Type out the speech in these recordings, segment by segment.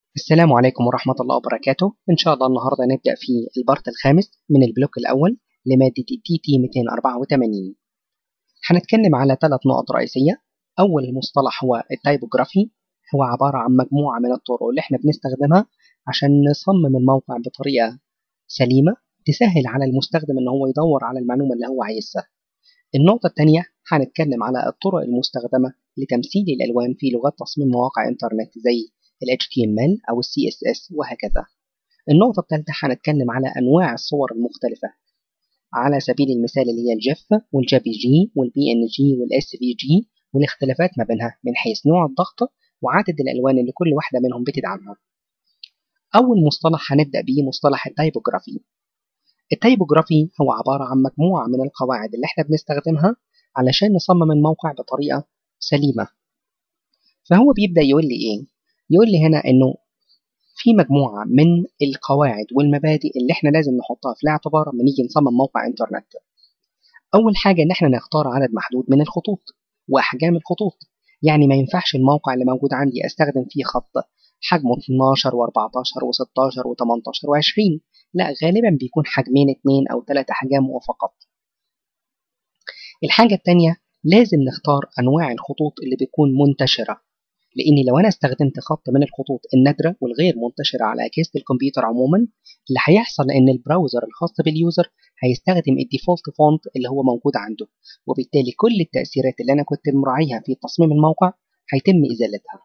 السلام عليكم ورحمة الله وبركاته إن شاء الله النهاردة نبدأ في البارت الخامس من البلوك الأول لمادة تي تي 284 هنتكلم على ثلاث نقط رئيسية أول مصطلح هو التايبوجرافي هو عبارة عن مجموعة من الطرق اللي احنا بنستخدمها عشان نصمم الموقع بطريقة سليمة تسهل على المستخدم إن هو يدور على المعلومة اللي هو عايزها النقطة الثانية هنتكلم على الطرق المستخدمة لتمثيل الألوان في لغات تصميم مواقع إنترنت زي ال HTML أو ال CSS وهكذا. النقطة الثالثة هنتكلم على أنواع الصور المختلفة على سبيل المثال اللي هي الجيف والجي بي جي والبي ان جي والاس في جي والاختلافات ما بينها من حيث نوع الضغط وعدد الألوان اللي كل واحدة منهم بتدعمها. أول مصطلح هنبدأ بيه مصطلح التايبوجرافي. التايبوجرافي هو عبارة عن مجموعة من القواعد اللي احنا بنستخدمها علشان نصمم الموقع بطريقة سليمة. فهو بيبدأ يقول لي إيه؟ يقول لي هنا انه في مجموعة من القواعد والمبادئ اللي احنا لازم نحطها في الاعتبار لما نيجي نصمم موقع انترنت اول حاجة ان احنا نختار عدد محدود من الخطوط واحجام الخطوط يعني ما ينفعش الموقع اللي موجود عندي استخدم فيه خط حجمه 12 و14 و16 و18 و20 لا غالبا بيكون حجمين اتنين او ثلاثة احجام وفقط الحاجة التانية لازم نختار انواع الخطوط اللي بتكون منتشرة لاني لو انا استخدمت خط من الخطوط النادره والغير منتشره على اجهزه الكمبيوتر عموما اللي هيحصل ان البراوزر الخاص باليوزر هيستخدم الديفولت فونت اللي هو موجود عنده وبالتالي كل التاثيرات اللي انا كنت مراعيها في تصميم الموقع هيتم ازالتها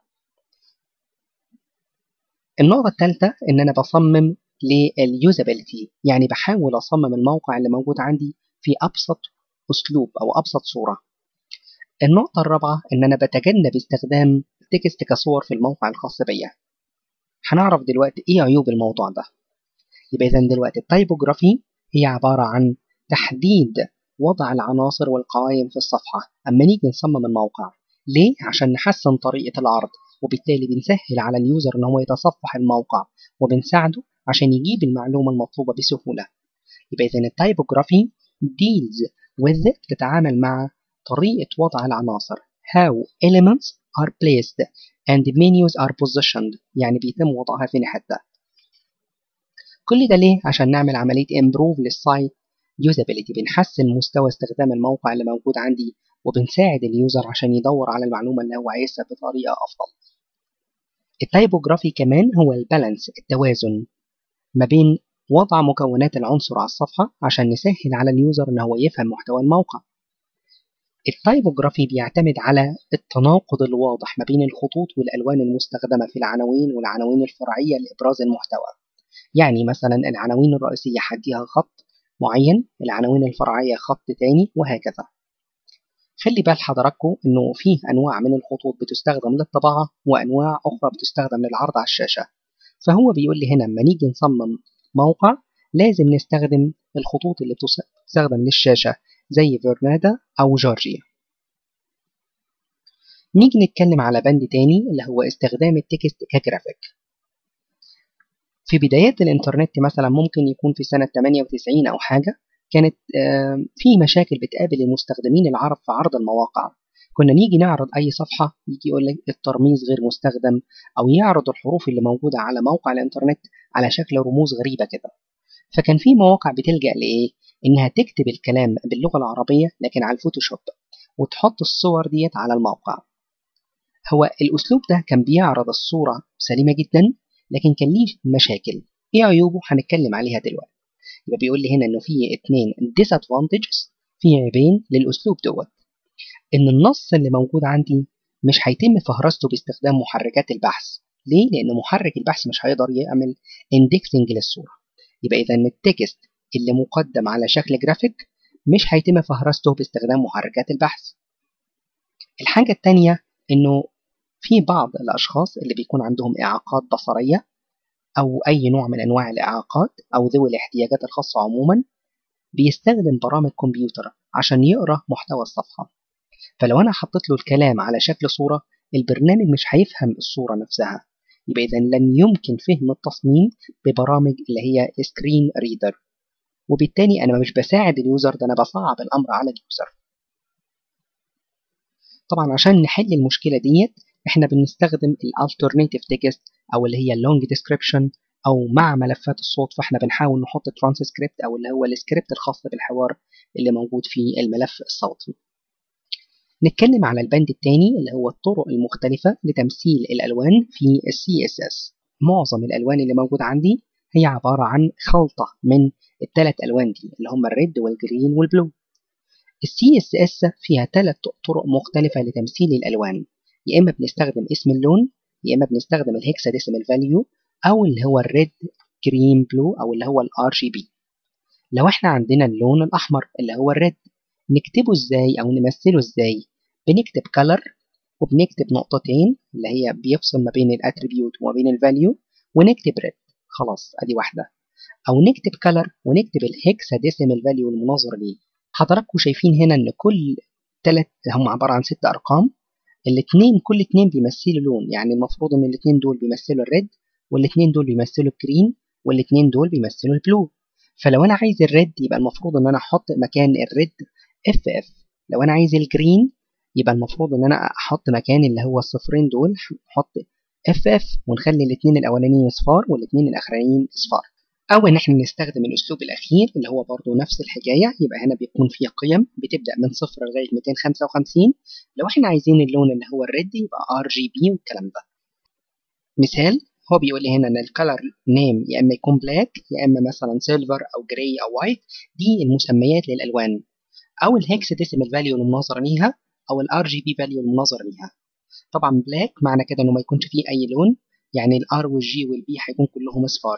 النقطه الثالثه ان انا بصمم لليوزابيلتي يعني بحاول اصمم الموقع اللي موجود عندي في ابسط اسلوب او ابسط صوره النقطة الرابعة إن أنا بتجنب استخدام التكست كصور في الموقع الخاص بيا هنعرف دلوقتي إيه عيوب الموضوع ده يبقى إذا دلوقتي التايبوجرافي هي عبارة عن تحديد وضع العناصر والقوائم في الصفحة أما نيجي نصمم الموقع ليه؟ عشان نحسن طريقة العرض وبالتالي بنسهل على اليوزر إن هو يتصفح الموقع وبنساعده عشان يجيب المعلومة المطلوبة بسهولة يبقى إذا التايبوجرافي deals with تتعامل مع طريقة وضع العناصر how elements are placed and menus are positioned يعني بيتم وضعها في حتة كل ده ليه؟ عشان نعمل عملية improve للسايت usability بنحسن مستوى استخدام الموقع اللي موجود عندي وبنساعد اليوزر عشان يدور على المعلومة اللي هو عايزها بطريقة أفضل التايبوجرافي كمان هو البالانس التوازن ما بين وضع مكونات العنصر على الصفحة عشان نسهل على اليوزر إن هو يفهم محتوى الموقع التايبوجرافي بيعتمد على التناقض الواضح ما بين الخطوط والألوان المستخدمة في العناوين والعناوين الفرعية لإبراز المحتوى يعني مثلا العناوين الرئيسية هديها خط معين العناوين الفرعية خط تاني وهكذا خلي بال حضراتكم انه فيه انواع من الخطوط بتستخدم للطباعة وانواع اخرى بتستخدم للعرض على الشاشة فهو بيقول لي هنا لما نيجي نصمم موقع لازم نستخدم الخطوط اللي بتستخدم للشاشة زي فيرنادا أو جورجيا نيجي نتكلم على بند تاني اللي هو استخدام التكست كجرافيك في بدايات الإنترنت مثلا ممكن يكون في سنة 98 أو حاجة كانت في مشاكل بتقابل المستخدمين العرب في عرض المواقع كنا نيجي نعرض أي صفحة يجي يقول لك الترميز غير مستخدم أو يعرض الحروف اللي موجودة على موقع الإنترنت على شكل رموز غريبة كده فكان في مواقع بتلجأ لإيه؟ إنها تكتب الكلام باللغة العربية لكن على الفوتوشوب وتحط الصور ديت على الموقع هو الأسلوب ده كان بيعرض الصورة سليمة جدا لكن كان ليه مشاكل إيه عيوبه هنتكلم عليها دلوقتي يبقى بيقول لي هنا إنه في اتنين disadvantages في عيبين للأسلوب دوت إن النص اللي موجود عندي مش هيتم فهرسته باستخدام محركات البحث ليه؟ لأن محرك البحث مش هيقدر يعمل indexing للصورة يبقى إذا التكست اللي مقدم على شكل جرافيك مش هيتم فهرسته باستخدام محركات البحث الحاجة التانية إنه في بعض الأشخاص اللي بيكون عندهم إعاقات بصرية أو أي نوع من أنواع الإعاقات أو ذوي الاحتياجات الخاصة عموما بيستخدم برامج كمبيوتر عشان يقرأ محتوى الصفحة فلو أنا حطيت له الكلام على شكل صورة البرنامج مش هيفهم الصورة نفسها يبقى إذا لن يمكن فهم التصميم ببرامج اللي هي سكرين ريدر وبالتالي أنا مش بساعد اليوزر ده أنا بصعب الأمر على اليوزر طبعا عشان نحل المشكلة ديت احنا بنستخدم الالترناتيف تكست او اللي هي اللونج ديسكريبشن او مع ملفات الصوت فاحنا بنحاول نحط ترانسكريبت او اللي هو السكريبت الخاص بالحوار اللي موجود في الملف الصوتي نتكلم على البند الثاني اللي هو الطرق المختلفة لتمثيل الألوان في ال CSS معظم الألوان اللي موجودة عندي هي عبارة عن خلطة من الثلاث ألوان دي اللي هم الريد والجرين والبلو ال CSS فيها ثلاث طرق مختلفة لتمثيل الألوان يا إما بنستخدم اسم اللون يا إما بنستخدم الهكساديسيمال فاليو أو اللي هو الريد جرين بلو أو اللي هو الار جي بي لو احنا عندنا اللون الأحمر اللي هو الريد نكتبه ازاي أو نمثله ازاي بنكتب color وبنكتب نقطتين اللي هي بيفصل ما بين الاتريبيوت وما بين الفاليو ونكتب red خلاص ادي واحده او نكتب color ونكتب الهكساديسيمال فاليو المناظر ليه حضراتكم شايفين هنا ان كل ثلاث هم عباره عن ست ارقام الاثنين كل اثنين بيمثلوا لون يعني المفروض ان الاثنين دول بيمثلوا الريد والاثنين دول بيمثلوا الجرين والاثنين دول بيمثلوا البلو فلو انا عايز الريد يبقى المفروض ان انا احط مكان الريد اف اف لو انا عايز الجرين يبقى المفروض ان انا احط مكان اللي هو الصفرين دول احط اف اف ونخلي الاثنين الاولانيين اصفار والاثنين الاخرانيين اصفار او ان احنا نستخدم الاسلوب الاخير اللي هو برضو نفس الحكايه يبقى هنا بيكون فيه قيم بتبدا من صفر لغايه 255 لو احنا عايزين اللون اللي هو الريد يبقى ار جي بي والكلام ده مثال هو بيقول لي هنا ان الكالر نيم يا اما يكون بلاك يا اما مثلا سيلفر او جراي او وايت دي المسميات للالوان او الهكساديسيمال فاليو المناظره ليها او الار جي بي فاليو المناظر ليها طبعا بلاك معنى كده انه ما يكونش فيه اي لون يعني الار والجي والبي هيكون كلهم اصفار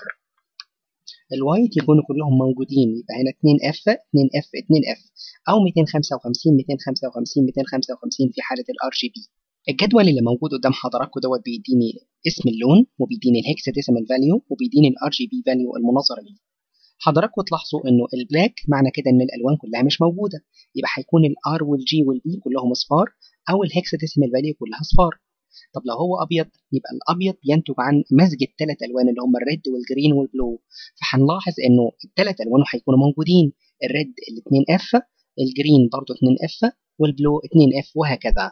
الوايت يكونوا كلهم موجودين يبقى هنا 2 اف 2 اف 2 اف او 255 255 255 في حاله الار جي بي الجدول اللي موجود قدام حضراتكم دوت بيديني اسم اللون وبيديني الهكساديسيمال فاليو وبيديني الار جي بي فاليو المناظره ليه حضراتكم تلاحظوا انه البلاك معنى كده ان الالوان كلها مش موجوده يبقى هيكون الار والجي والبي كلهم اصفار او الهكساديسيمال فاليو كلها اصفار طب لو هو ابيض يبقى الابيض بينتج عن مزج الثلاث الوان اللي هم الريد والجرين والبلو فهنلاحظ انه الثلاث الوان هيكونوا موجودين الريد الاثنين اف الجرين برضه 2 اف والبلو 2 اف وهكذا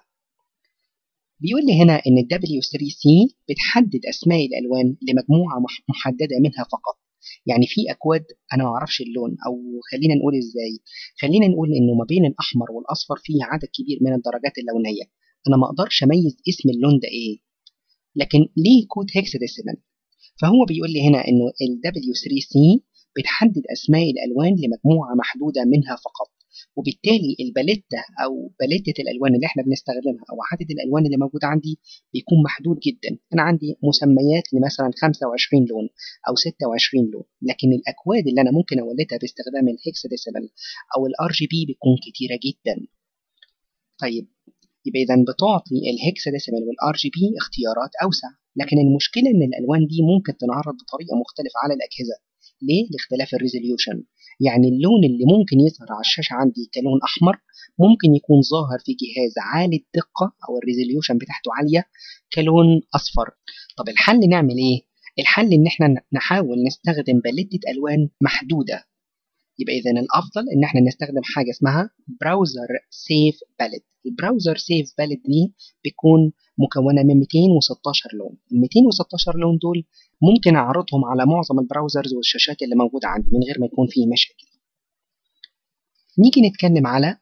بيقول لي هنا ان ال W3C بتحدد اسماء الالوان لمجموعه محدده منها فقط يعني في اكواد انا ما اعرفش اللون او خلينا نقول ازاي خلينا نقول انه ما بين الاحمر والاصفر فيه عدد كبير من الدرجات اللونيه انا ما اقدرش اميز اسم اللون ده ايه لكن ليه كود هكساديسيمال فهو بيقول لي هنا انه ال W3C بتحدد اسماء الالوان لمجموعه محدوده منها فقط وبالتالي الباليتة أو باليتة الألوان اللي احنا بنستخدمها أو عدد الألوان اللي موجودة عندي بيكون محدود جدا أنا عندي مسميات لمثلا 25 لون أو 26 لون لكن الأكواد اللي أنا ممكن أولدها باستخدام الهكساديسيمال أو الار جي بي بتكون كتيرة جدا طيب يبقى إذا بتعطي الهكساديسيمال والار جي بي اختيارات أوسع لكن المشكلة إن الألوان دي ممكن تنعرض بطريقة مختلفة على الأجهزة ليه؟ لاختلاف الريزوليوشن يعني اللون اللي ممكن يظهر على الشاشة عندي كلون أحمر ممكن يكون ظاهر في جهاز عالي الدقة أو الريزوليوشن بتاعته عالية كلون أصفر طب الحل نعمل إيه؟ الحل إن إحنا نحاول نستخدم باليتة ألوان محدودة يبقى إذا الأفضل إن إحنا نستخدم حاجة اسمها براوزر سيف باليت البراوزر سيف باليت دي بيكون مكونة من 216 لون ال 216 لون دول ممكن أعرضهم على معظم البراوزرز والشاشات اللي موجودة عندي من غير ما يكون فيه مشاكل نيجي نتكلم على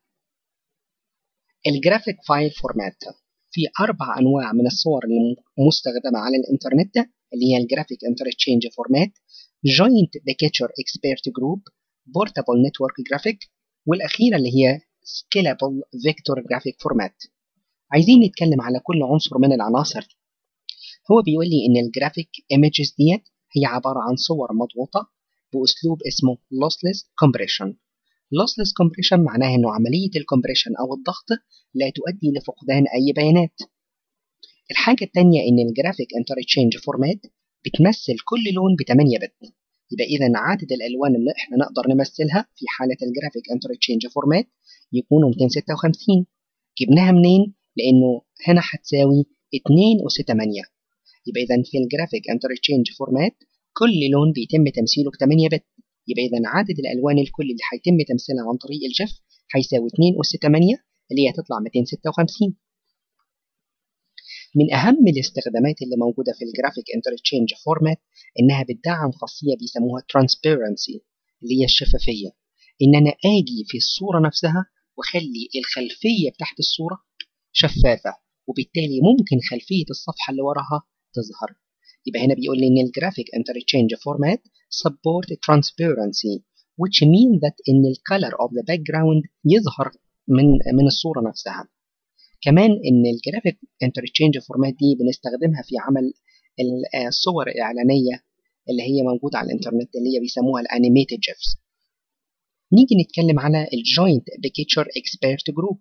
الجرافيك فايل فورمات في أربع أنواع من الصور المستخدمة على الإنترنت اللي هي الجرافيك انترتشينج فورمات جوينت بيكتشر اكسبيرت جروب بورتابل نتورك جرافيك والأخيرة اللي هي سكيلابل فيكتور جرافيك فورمات عايزين نتكلم على كل عنصر من العناصر دي هو بيقول لي ان الجرافيك ايمجز ديت هي عباره عن صور مضغوطه باسلوب اسمه lossless compression lossless compression معناه انه عمليه الكمبريشن او الضغط لا تؤدي لفقدان اي بيانات الحاجه الثانيه ان الجرافيك انترتشينج فورمات بتمثل كل لون ب 8 بت يبقى اذا عدد الالوان اللي احنا نقدر نمثلها في حاله الجرافيك انترتشينج فورمات يكونوا 256 جبناها منين لانه هنا هتساوي 2 أس 8 يبقى إذا في الجرافيك انترتشينج فورمات كل لون بيتم تمثيله ب 8 بت يبقى إذا عدد الألوان الكل اللي هيتم تمثيلها عن طريق الجف هيساوي 2 أس 8 اللي هي هتطلع 256 من أهم الاستخدامات اللي موجودة في الجرافيك انترتشينج فورمات إنها بتدعم خاصية بيسموها transparency اللي هي الشفافية إن أنا آجي في الصورة نفسها وأخلي الخلفية تحت الصورة شفافة وبالتالي ممكن خلفية الصفحة اللي وراها تظهر يبقى هنا بيقول لي إن الجرافيك interchange format support transparency which means that إن ال color of the background يظهر من من الصورة نفسها كمان إن الجرافيك interchange format دي بنستخدمها في عمل الصور الإعلانية اللي هي موجودة على الإنترنت اللي هي بيسموها الانيميتد جيفز نيجي نتكلم على الجوينت بيكتشر اكسبيرت جروب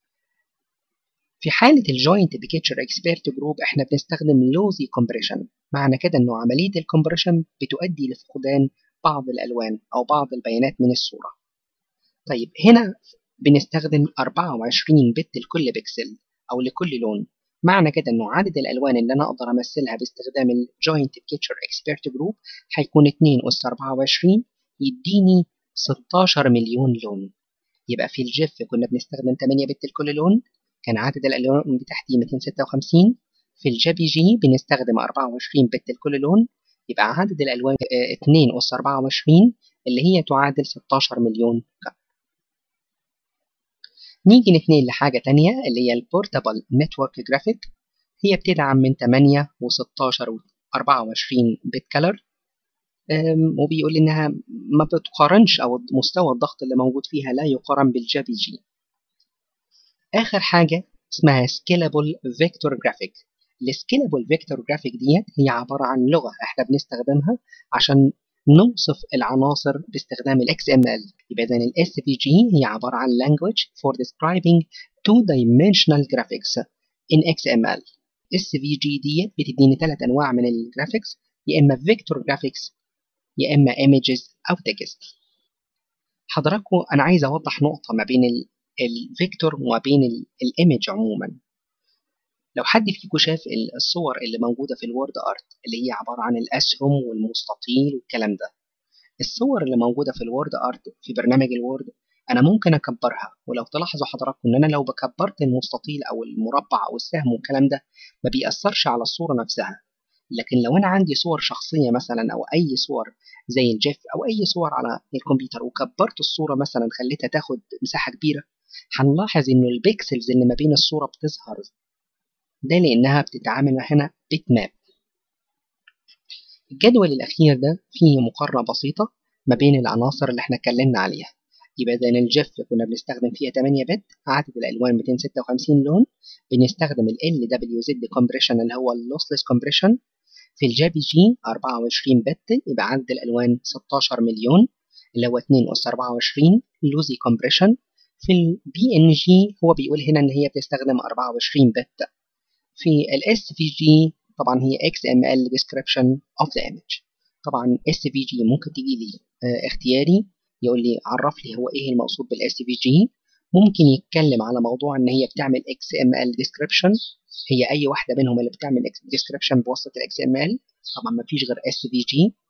في حالة الجوينت بيكتشر اكسبيرت جروب احنا بنستخدم لوزي كومبريشن معنى كده انه عملية الكومبريشن بتؤدي لفقدان بعض الألوان أو بعض البيانات من الصورة طيب هنا بنستخدم 24 بت لكل بكسل أو لكل لون معنى كده انه عدد الالوان اللي انا اقدر امثلها باستخدام الجوينت بيكتشر اكسبيرت جروب هيكون 2 اس 24 يديني 16 مليون لون يبقى في الجيف كنا بنستخدم 8 بت لكل لون كان عدد الالوان بتاعتي 256 في الجي بي جي بنستخدم 24 بت لكل لون يبقى عدد الالوان 2 اس 24 اللي هي تعادل 16 مليون كم نيجي نتنقل لحاجة تانية اللي هي البورتابل نتورك جرافيك هي بتدعم من 8 و16 و 24 بت كلر وبيقول انها ما بتقارنش او مستوى الضغط اللي موجود فيها لا يقارن بالجي بي جي اخر حاجه اسمها سكيلابل فيكتور جرافيك السكيلابل فيكتور جرافيك ديت هي عباره عن لغه احنا بنستخدمها عشان نوصف العناصر باستخدام ال XML يبقى اذا ال SVG هي عباره عن language for describing two dimensional graphics in XML SVG ديت بتديني ثلاث انواع من الجرافيكس يا اما فيكتور جرافيكس يا اما images او text حضراتكم انا عايز اوضح نقطه ما بين الفيكتور وما بين الايمج عموما لو حد فيكم شاف الصور اللي موجوده في الوورد ارت اللي هي عباره عن الاسهم والمستطيل والكلام ده الصور اللي موجوده في الوورد ارت في برنامج الوورد انا ممكن اكبرها ولو تلاحظوا حضراتكم ان انا لو بكبرت المستطيل او المربع او السهم والكلام ده ما بيأثرش على الصوره نفسها لكن لو انا عندي صور شخصيه مثلا او اي صور زي الجيف او اي صور على الكمبيوتر وكبرت الصوره مثلا خليتها تاخد مساحه كبيره هنلاحظ انه البيكسلز اللي ما بين الصوره بتظهر ده لانها بتتعامل هنا بيت ماب الجدول الاخير ده فيه مقارنه بسيطه ما بين العناصر اللي احنا اتكلمنا عليها يبقى اذا الجيف كنا بنستخدم فيها 8 بت عدد الالوان 256 لون بنستخدم ال LWZ كومبريشن اللي هو اللوسلس كومبريشن في الجي بي جي 24 بت يبقى عدد الالوان 16 مليون اللي هو 2 اس 24 لوزي كومبريشن في البي ان جي هو بيقول هنا ان هي بتستخدم 24 بت في الاس في جي طبعا هي اكس ام ال ديسكريبشن اوف ذا ايمج طبعا اس في جي ممكن تيجي لي اه اختياري يقول لي عرف لي هو ايه المقصود بالاس في جي ممكن يتكلم على موضوع ان هي بتعمل اكس ام ال ديسكريبشن هي اي واحده منهم اللي بتعمل ديسكريبشن بواسطه الاكس ام ال طبعا ما فيش غير اس في جي